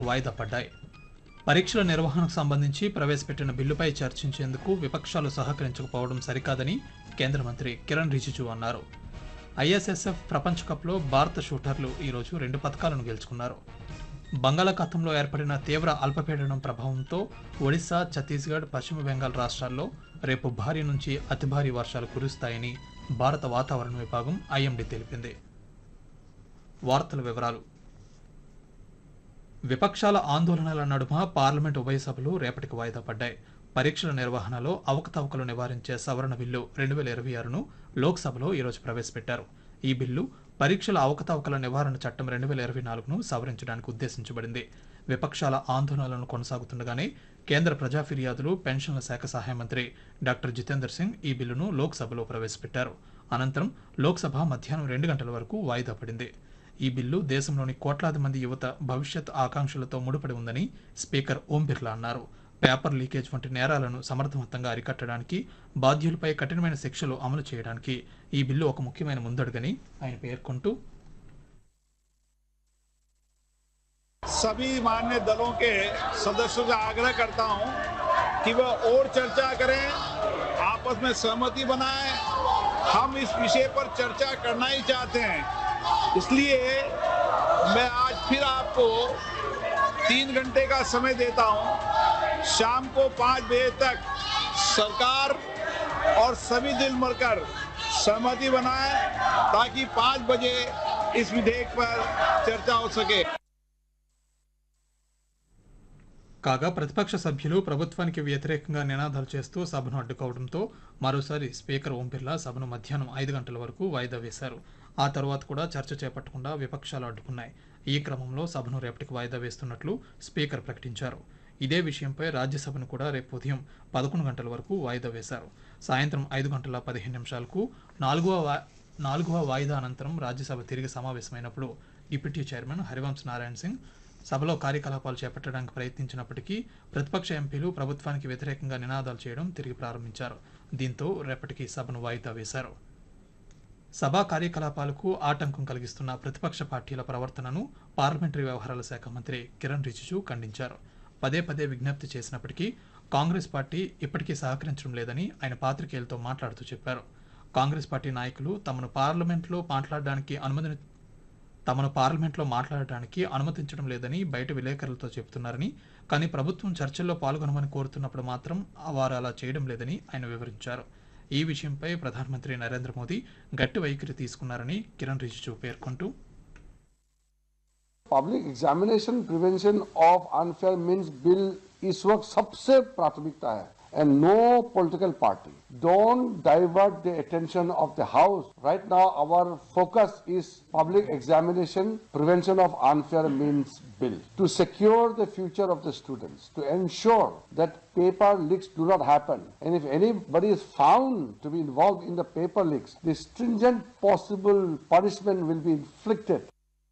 వాయిదా పడ్డాయి పరీక్షల నిర్వహణకు సంబంధించి ప్రవేశపెట్టిన బిల్లుపై చర్చించేందుకు విపక్షాలు సహకరించకపోవడం సరికాదని కేంద్ర మంత్రి కిరణ్ రిజిజు అన్నారు ఐఎస్ఎస్ఎఫ్ ప్రపంచ కప్లో భారత షూటర్లు ఈరోజు రెండు పథకాలను గెలుచుకున్నారు బంగాళాఖాతంలో ఏర్పడిన తీవ్ర అల్పపీడనం ప్రభావంతో ఒడిశా ఛత్తీస్గఢ్ పశ్చిమ బెంగాల్ రాష్ట్రాల్లో రేపు భారీ నుంచి అతి భారీ వర్షాలు కురుస్తాయని భారత వాతావరణ విభాగం ఐఎండీ తెలిపింది వార్తల వివరాలు విపక్షాల ఆందోళనల నడుమ పార్లమెంట్ ఉభయ సభలు రేపటికి వాయిదా పడ్డాయి పరీక్షల నిర్వహణలో అవకతవకలు నివారించే సవరణ బిల్లు రెండు వేల ఇరవై ఆరును లోక్సభలో ఈరోజు ప్రవేశపెట్టారు ఈ బిల్లు పరీక్షల అవకతవకల నివారణ చట్టం రెండు వేల ఇరవై నాలుగును సవరించడానికి ఉద్దేశించబడింది విపక్షాల ఆందోళనలను కొనసాగుతుండగానే కేంద్ర ప్రజా ఫిర్యాదులు పెన్షన్ల శాఖ సహాయ మంత్రి డాక్టర్ జితేందర్ సింగ్ ఈ బిల్లును లోక్సభలో ప్రవేశపెట్టారు అనంతరం లోక్సభ మధ్యాహ్నం రెండు గంటల వరకు వాయిదా పడింది ఈ బిల్లు దేశంలోని కోట్లాది మంది యువత భవిష్యత్ ఆకాంక్షలతో ముడిపడి ఉందని స్పీకర్ ఓం బిర్లా అన్నారు పేపర్ లీకేజ్ వంటి నేరాలను సమర్థవంతంగా అరికట్టడానికి బాధ్యులపై కఠినమైన శిక్షలు అమలు చేయడానికి ఈ బిల్లు ఒక ముఖ్యమైన ముందడుగని ఆయన పేర్కొంటూ सभी मान्य दलों के सदस्यों से आग्रह करता हूं कि वह और चर्चा करें आपस में सहमति बनाएं हम इस विषय पर चर्चा करना ही चाहते हैं इसलिए मैं आज फिर आपको तीन घंटे का समय देता हूं शाम को पाँच बजे तक सरकार और सभी दिल मरकर सहमति बनाएं ताकि पाँच बजे इस विधेयक पर चर्चा हो सके కాగా ప్రతిపక్ష సభ్యులు ప్రభుత్వానికి వ్యతిరేకంగా నినాదాలు చేస్తూ సభను అడ్డుకోవడంతో మరోసారి స్పీకర్ ఓం బిర్లా సభను మధ్యాహ్నం ఐదు గంటల వరకు వాయిదా వేశారు ఆ తర్వాత కూడా చర్చ చేపట్టకుండా విపక్షాలు అడ్డుకున్నాయి ఈ క్రమంలో సభను రేపటికి వాయిదా వేస్తున్నట్లు స్పీకర్ ప్రకటించారు ఇదే విషయంపై రాజ్యసభను కూడా రేపు ఉదయం పదకొండు గంటల వరకు వాయిదా వేశారు సాయంత్రం ఐదు గంటల పదిహేను నిమిషాలకు నాలుగవ వా- నాలుగవ వాయిదా అనంతరం రాజ్యసభ తిరిగి సమావేశమైనప్పుడు డిప్యూటీ చైర్మన్ హరివంశ్ నారాయణ సింగ్ సభలో కార్యకలాపాలు చేపట్టడానికి ప్రయత్నించినప్పటికీ ప్రతిపక్ష ఎంపీలు ప్రభుత్వానికి వ్యతిరేకంగా నినాదాలు చేయడం తిరిగి ప్రారంభించారు దీంతో రేపటికి సభను వాయిదా వేశారు సభా కార్యకలాపాలకు ఆటంకం కలిగిస్తున్న ప్రతిపక్ష పార్టీల ప్రవర్తనను పార్లమెంటరీ వ్యవహారాల శాఖ మంత్రి కిరణ్ రిజిజు ఖండించారు పదే పదే విజ్ఞప్తి చేసినప్పటికీ కాంగ్రెస్ పార్టీ ఇప్పటికీ సహకరించడం లేదని ఆయన పాత్రికేయులతో మాట్లాడుతూ చెప్పారు కాంగ్రెస్ పార్టీ నాయకులు తమను పార్లమెంట్లో మాట్లాడడానికి అనుమతిని తమను పార్లమెంట్లో మాట్లాడటానికి అనుమతించడం లేదని బయట విలేకరులతో చెబుతున్నారని కానీ ప్రభుత్వం చర్చల్లో పాల్గొనమని కోరుతున్నప్పుడు మాత్రం వారు అలా చేయడం లేదని ఆయన వివరించారు ఈ విషయంపై ప్రధానమంత్రి నరేంద్ర మోదీ గట్టి వైఖరి తీసుకున్నారని కిరణ్ రిజిజు పేర్కొంటూ public examination prevention of unfair means bill इस वक्त सबसे प्राथमिकता है and no political party don't divert the attention of the house right now our focus is public examination prevention of unfair means bill to secure the future of the students to ensure that paper leaks do not happen and if anybody is found to be involved in the paper leaks the stringent possible punishment will be inflicted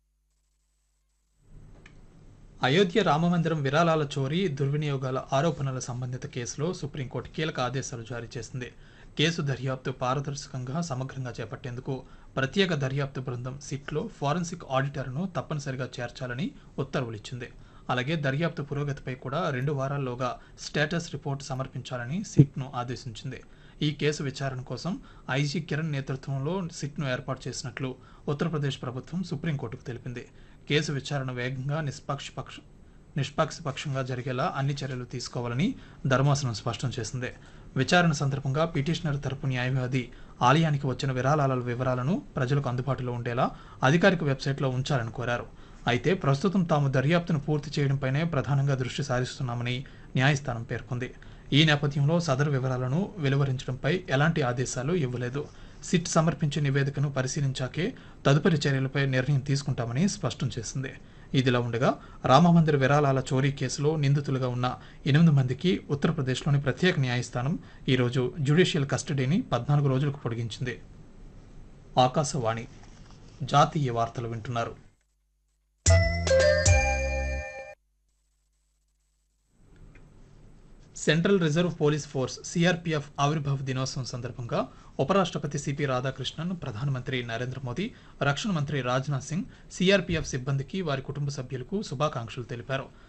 Ayodhya రామమందిరం విరాళాల చోరీ దుర్వినియోగాల ఆరోపణల సంబంధిత కేసులో supreme court కీలక ఆదేశాలు జారీ చేసింది కేసు దర్యాప్తు పారదర్శకంగా సమగ్రంగా చేపట్టేందుకు ప్రత్యేక దర్యాప్తు బృందం సిట్లో ఫారెన్సిక్ ఆడిటర్ను తప్పనిసరిగా చేర్చాలని ఉత్తర్వులిచ్చింది అలాగే దర్యాప్తు పురోగతిపై కూడా రెండు వారాల్లోగా స్టేటస్ రిపోర్ట్ సమర్పించాలని సిట్ను ఆదేశించింది ఈ కేసు విచారణ కోసం ఐజీ కిరణ్ నేతృత్వంలో సిట్ను ఏర్పాటు చేసినట్లు ఉత్తరప్రదేశ్ ప్రభుత్వం సుప్రీంకోర్టుకు తెలిపింది కేసు విచారణ వేగంగా నిష్పక్షపక్ష నిష్పక్షపక్షంగా జరిగేలా అన్ని చర్యలు తీసుకోవాలని ధర్మాసనం స్పష్టం చేసింది విచారణ సందర్భంగా పిటిషనర్ తరపు న్యాయవాది ఆలయానికి వచ్చిన విరాళాల వివరాలను ప్రజలకు అందుబాటులో ఉండేలా అధికారిక వెబ్సైట్లో ఉంచాలని కోరారు అయితే ప్రస్తుతం తాము దర్యాప్తును పూర్తి చేయడంపైనే ప్రధానంగా దృష్టి సారిస్తున్నామని న్యాయస్థానం పేర్కొంది ఈ నేపథ్యంలో సదరు వివరాలను వెలువరించడంపై ఎలాంటి ఆదేశాలు ఇవ్వలేదు సిట్ సమర్పించే నివేదికను పరిశీలించాకే తదుపరి చర్యలపై నిర్ణయం తీసుకుంటామని స్పష్టం చేసింది ఇదిలా ఉండగా రామమందిర విరాళాల చోరీ కేసులో నిందితులుగా ఉన్న ఎనిమిది మందికి ఉత్తరప్రదేశ్లోని ప్రత్యేక న్యాయస్థానం ఈరోజు జ్యుడిషియల్ కస్టడీని పద్నాలుగు రోజులకు పొడిగించింది ఆకాశవాణి జాతీయ వార్తలు వింటున్నారు Central Reserve Police Force CRPF ఆవిర్భావ దినోత్సవం సందర్భంగా ఉపరాష్ట్రపతి సిపి రాధాకృష్ణన్ ప్రధానమంత్రి నరేంద్ర మోదీ రక్షణ మంత్రి రాజ్నాథ్ సింగ్ సిఆర్పిఎఫ్ సిబ్బందికి వారి కుటుంబ సభ్యులకు శుభాకాంక్షలు తెలిపారు